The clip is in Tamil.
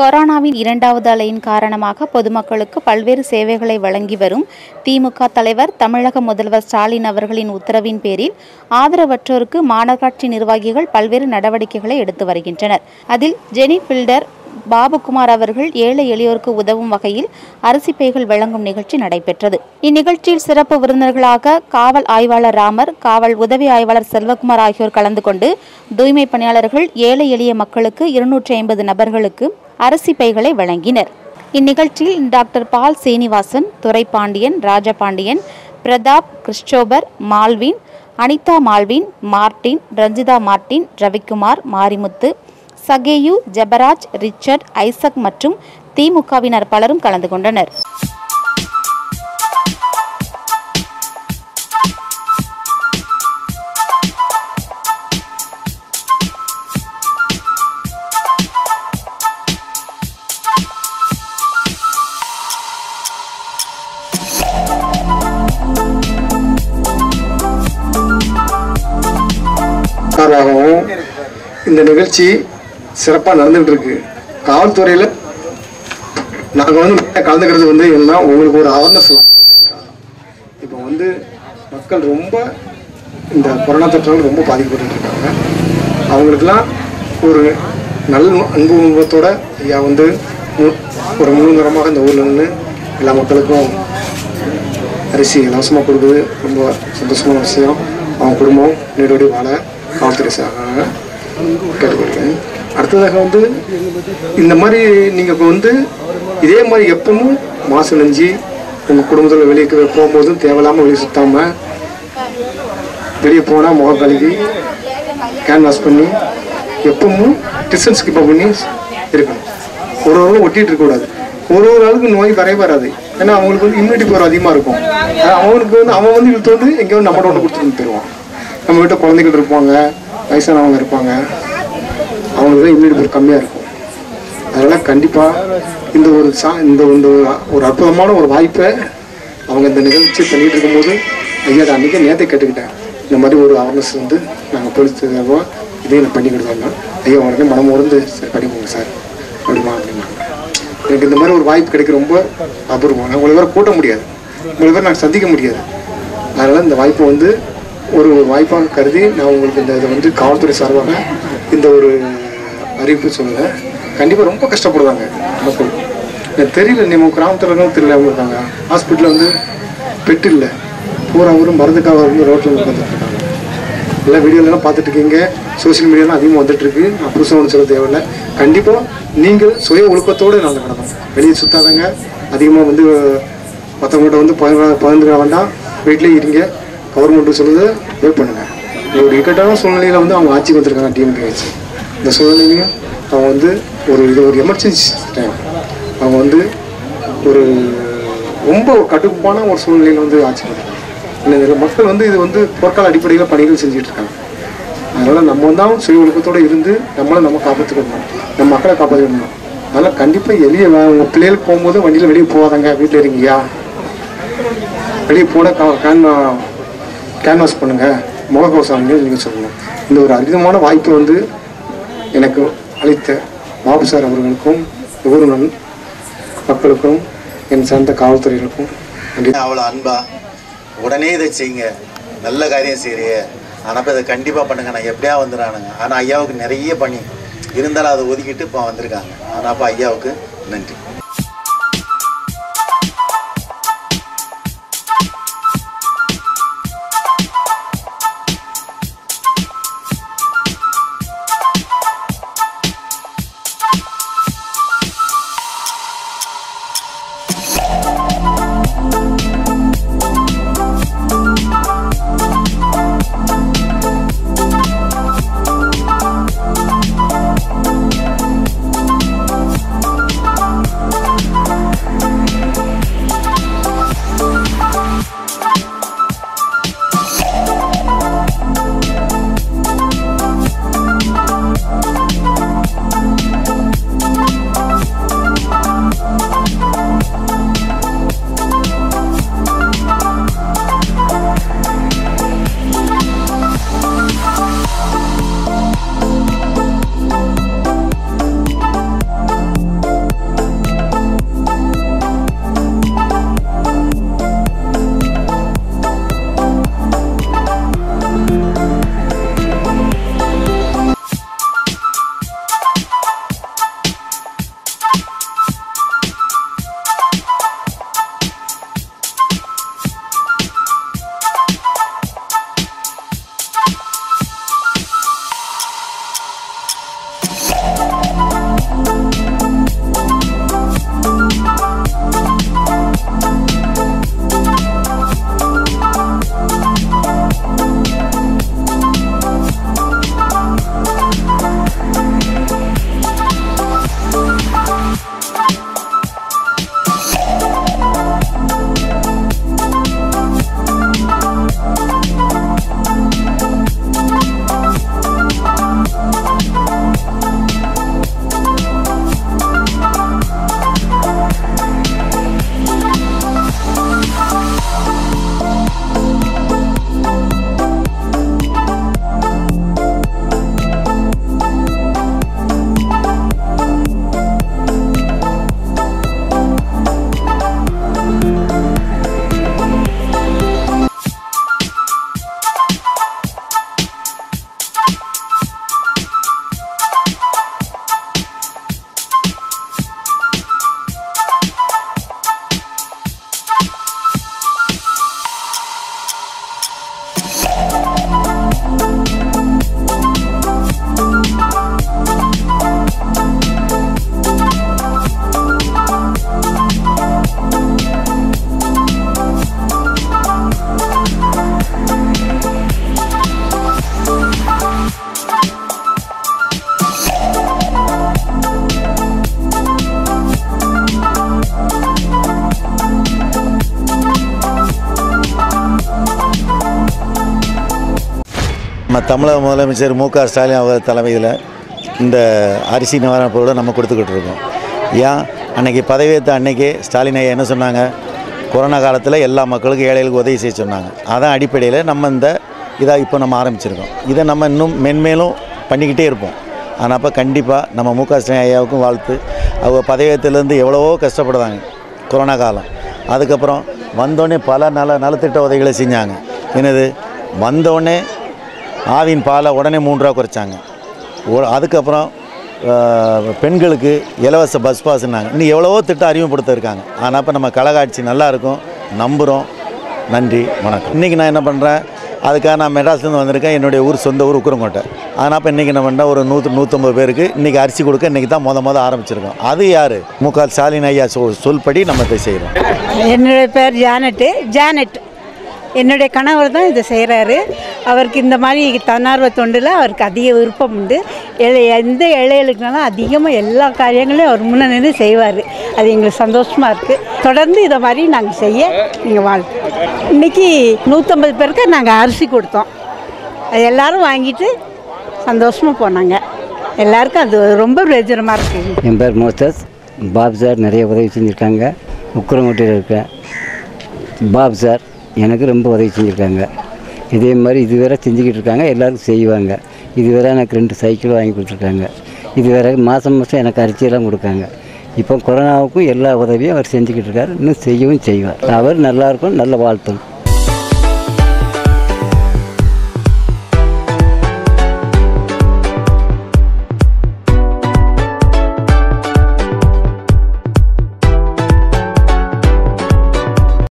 கொரோனாவின் இரண்டாவது அலையின் காரணமாக பொதுமக்களுக்கு பல்வேறு சேவைகளை வழங்கி வரும் திமுக தலைவர் தமிழக முதல்வர் ஸ்டாலின் அவர்களின் உத்தரவின் பேரில் ஆதரவற்றோருக்கு மாநகராட்சி நிர்வாகிகள் பல்வேறு நடவடிக்கைகளை எடுத்து வருகின்றனர் அதில் ஜெனி பில்டர் பாபுகுமார் அவர்கள் ஏழை எளியோருக்கு உதவும் வகையில் அரிசி பைகள் வழங்கும் நிகழ்ச்சி நடைபெற்றது இந்நிகழ்ச்சியில் சிறப்பு விருந்தினர்களாக காவல் ஆய்வாளர் ராமர் காவல் உதவி ஆய்வாளர் செல்வகுமார் ஆகியோர் கலந்து கொண்டு தூய்மை பணியாளர்கள் ஏழை எளிய மக்களுக்கு இருநூற்றி ஐம்பது நபர்களுக்கு அரிசி பைகளை வழங்கினர் இந்நிகழ்ச்சியில் doctor Paul Srinivasan Duraipandian Rajapandian Pratap Christopher Malvin Anitha Malvin Martin Ranjitha Martin Ravikumar Marimuthu Sakeyu Jebaraj Richard Isaac மற்றும் திமுகவினர் பலரும் கலந்து கொண்டனர் சார்பாகவும் இந்த நிகழ்ச்சி சிறப்பாக நடந்துகிட்டு இருக்கு காவல்துறையில் நாங்கள் வந்து மெயினாக கலந்துக்கிறது வந்து என்ன உங்களுக்கு ஒரு அவேர்னஸ் இப்போ வந்து மக்கள் ரொம்ப இந்த கொரோனா தொற்றால் ரொம்ப பாதிக்கப்பட்டு இருக்காங்க அவங்களுக்கெல்லாம் ஒரு நல்ல அன்பு உணவத்தோட ஐயா வந்து மு- ஒரு முழு நேரமாக இந்த ஊரில் நின்று எல்லா மக்களுக்கும் அரிசி இலவசமாக கொடுக்குது ரொம்ப சந்தோஷமான விஷயம் அவங்க குடும்பம் நீடோடி வாழ காவல்துறை சார்பாக கேட்டுக்கொள்கிறேன் அடுத்ததாக வந்து இந்த மாதிரி நீங்கள் இப்போ வந்து இதே மாதிரி எப்பவும் மாசு நெஞ்சு உங்கள் குடும்பத்தில் வெளியே போகும்போதும் தேவையில்லாமல் வெளியே சுத்தாமல் வெளியே போனால் முகம் கழுவி கேன்வாஸ் பண்ணி எப்பவும் டிஸ்டன்ஸ் கீப் பண்ணி இருக்கணும் ஒரு ஒரு ஒட்டிட்டு இருக்கக்கூடாது ஒரு ஒரு ஆளுக்கு நோய் வரவே வராது ஏன்னா அவங்களுக்கு வந்து இம்யூனிட்டி பவர் அதிகமாக இருக்கும் ஆனா அவனுக்கு வந்து அவன் வந்து இழுத்து வந்து எங்கேயோ வந்து நம்மகிட்ட ஒன்று கொடுத்துட்டு போயிடுவான் நம்ம வீட்டில் குழந்தைகள் இருப்பாங்க வயசானவங்க இருப்பாங்க அவங்களுக்கு தான் இம்யூனிட்டி பவர் கம்மியாக இருக்கும் அதனால் கண்டிப்பாக இந்த ஒரு சா இந்த இந்த ஒரு அற்புதமான ஒரு வாய்ப்பை அவங்க இந்த நிகழ்ச்சி பண்ணிட்டு இருக்கும்போது ஐயா நான் அன்றைக்கி நேரத்தை கேட்டுக்கிட்டேன் இந்த மாதிரி ஒரு அவேர்னஸ் வந்து நாங்கள் போலீஸ் தருவோம் இதையும் நான் பண்ணி கொடுத்தோம்னா ஐயா உடனே மனம் உணர்ந்து சரி பண்ணிக்கோங்க சார் அப்படிமா அப்படின்னாங்க எனக்கு இந்த மாதிரி ஒரு வாய்ப்பு கிடைக்க ரொம்ப அபூர்வம் நான் உங்களை வேற கூட்ட முடியாது உங்களை வேற நான் சந்திக்க முடியாது அதனால் இந்த வாய்ப்பை வந்து ஒரு ஒரு வாய்ப்பாக கருதி நான் உங்களுக்கு இந்த இதை வந்து காவல்துறை சார்பாக இந்த ஒரு அறிவிப்பு சொல்லுறேன் கண்டிப்பாக ரொம்ப கஷ்டப்படுறாங்க மக்கள் எனக்கு தெரியல நம்ம கிராமத்தில் இருக்கவங்க தெரியல இருக்காங்க ஹாஸ்பிட்டலில் வந்து பெட்டு இல்லை பூரா ஊரும் மருந்துக்காக வந்து ரோட்டில் உட்காந்துட்டு இருக்காங்க எல்லா வீடியோலாம் பார்த்துட்டு இருக்கீங்க சோஷியல் மீடியாலாம் அதிகமாக வந்துட்டு இருக்கு நான் புதுசாக ஒன்று சொல்ல தேவையில்லை கண்டிப்பாக நீங்கள் சுய ஒழுக்கத்தோடு நடந்து கிடக்கும் வெளியே சுத்தாதங்க அதிகமாக வந்து மற்றவங்கள்ட்ட வந்து பகிர்ந்து பகிர்ந்துக்க வேண்டாம் வீட்டிலே இருங்க கவர்மெண்ட் சொல்லுது வெயிட் பண்ணுங்க இந்த ஒரு இக்கட்டான சூழ்நிலையில் வந்து அவங்க ஆட்சிக்கு வந்திருக்காங்க டிஎம்கே வச்சு இந்த சூழ்நிலையும் அவங்க வந்து ஒரு இது ஒரு எமர்ஜென்சி டைம் அவங்க வந்து ஒரு ரொம்ப ஒரு கடுப்பான ஒரு சூழ்நிலையில் வந்து ஆட்சி பண்ணுறாங்க இந்த மக்கள் வந்து இது வந்து போர்க்கால அடிப்படையில் பணிகள் செஞ்சுட்டு இருக்காங்க அதனால் நம்ம தான் சுய ஒழுக்கத்தோடு இருந்து நம்மளை நம்ம காப்பாற்றிக்கணும் நம்ம மக்களை காப்பாற்றிக்கணும் அதனால் கண்டிப்பாக எளிய உங்கள் பிள்ளைகளுக்கு போகும்போது வண்டியில் வெளியே போகாதங்க வீட்டில் இருங்கய்யா வெளியே போனால் கா கேன் கேன்வாஸ் பண்ணுங்கள் முகக்கவசம் நீங்கள் சொல்லணும் இந்த ஒரு அற்புதமான வாய்ப்பு வந்து எனக்கு அளித்த பாபு சார் அவர்களுக்கும் ஒவ்வொரு நன் மக்களுக்கும் என் சார்ந்த காவல்துறையினருக்கும் நன்றி அவ்வளோ அன்பா உடனே இதை செய்யுங்க நல்ல காரியம் செய்றிய ஆனால் இப்போ இதை கண்டிப்பாக பண்ணுங்க நான் எப்படியா வந்துடுறானுங்க ஆனால் ஐயாவுக்கு நிறைய பணி இருந்தாலும் அதை ஒதுக்கிட்டு இப்போ வந்திருக்காங்க ஆனால் அப்போ ஐயாவுக்கு நன்றி நம்ம தமிழக முதலமைச்சர் மு க ஸ்டாலின் அவர் தலைமையில் இந்த அரிசி நிவாரணப் பொருளை நம்ம கொடுத்துக்கிட்டு இருக்கோம் ஏன் அன்னைக்கு பதவியேற்ற அன்னைக்கு ஸ்டாலின் ஐயா என்ன சொன்னாங்க கொரோனா காலத்தில் எல்லா மக்களுக்கும் ஏழைகளுக்கு உதவி செய்ய சொன்னாங்க அதான் அடிப்படையில் நம்ம இந்த இதாக இப்போ நம்ம ஆரம்பிச்சிருக்கோம் இதை நம்ம இன்னும் மென்மேலும் பண்ணிக்கிட்டே இருப்போம் ஆனால் அப்போ கண்டிப்பாக நம்ம மு க ஸ்டாலின் ஐயாவுக்கும் வாழ்த்து அவங்க பதவியேற்றலேருந்து எவ்வளவோ கஷ்டப்படுறாங்க கொரோனா காலம் அதுக்கப்புறம் வந்தோடனே பல நல நலத்திட்ட உதவிகளை செஞ்சாங்க என்னது வந்தோடனே ஆவின் பாலை உடனே மூன்று ரூபா குறைச்சாங்க ஒ- அதுக்கப்புறம் ஆஹ், பெண்களுக்கு இலவச பஸ் பாஸ்னாங்க இன்னும் எவ்வளவோ திட்டம் அறிமுகப்படுத்த இருக்காங்க ஆனால் இப்போ நம்ம கழகாட்சி நல்லா இருக்கும் நம்புகிறோம் நன்றி வணக்கம் இன்றைக்கி நான் என்ன பண்ணுறேன் அதுக்காக நான் மெட்ராஸ்லேருந்து வந்திருக்கேன் என்னுடைய ஊர் சொந்த ஊர் உக்கரங்கோட்டை ஆனால் இப்போ இன்றைக்கி என்ன பண்ணுறேன் ஒரு நூற்று நூற்றம்பது பேருக்கு இன்றைக்கி அரிசி கொடுக்க இன்றைக்கி தான் மொத மொதல் ஆரம்பிச்சிருக்கோம் அது யார் மு க ஸ்டாலின் ஐயா சொல் சொல்படி நம்ம இதை செய்கிறோம் என்னுடைய பேர் ஜானட்டு ஜானட் என்னுடைய கணவர் தான் இதை செய்கிறாரு அவருக்கு இந்த மாதிரி தன்னார்வ தொண்டில் அவருக்கு அதிக விருப்பம் உண்டு ஏழை எந்த ஏழைகளுக்குனாலும் அதிகமாக எல்லா காரியங்களையும் அவர் முன்ன நின்று செய்வார் அது எங்களுக்கு சந்தோஷமாக இருக்குது தொடர்ந்து இதை மாதிரி நாங்கள் செய்ய நீங்கள் வாழ்க்கை இன்றைக்கி நூற்றம்பது பேருக்கு நாங்கள் அரிசி கொடுத்தோம் அது எல்லாரும் வாங்கிட்டு சந்தோஷமாக போனாங்க எல்லாருக்கும் அது ரொம்ப பிரயோஜனமாக இருக்குது என் பேர் மோசஸ் பாப் சார் நிறைய உதவி செஞ்சுருக்காங்க உக்கரங்கோட்டையில் இருக்கேன் பாப் சார் எனக்கு ரொம்ப உதவி செஞ்சுருக்காங்க இதே மாதிரி இதுவரை செஞ்சுக்கிட்டு இருக்காங்க எல்லாருக்கும் செய்வாங்க இதுவரை எனக்கு ரெண்டு சைக்கிள் வாங்கி கொடுத்துருக்காங்க இதுவரை மாதம் மாதம் எனக்கு அரிசியெல்லாம் கொடுக்காங்க இப்போ கொரோனாவுக்கும் எல்லா உதவியும் அவர் செஞ்சுக்கிட்டு இருக்காரு இன்னும் செய்யவும் செய்வார் அவர் நல்லா இருக்கும் நல்ல வாழ்த்தணும்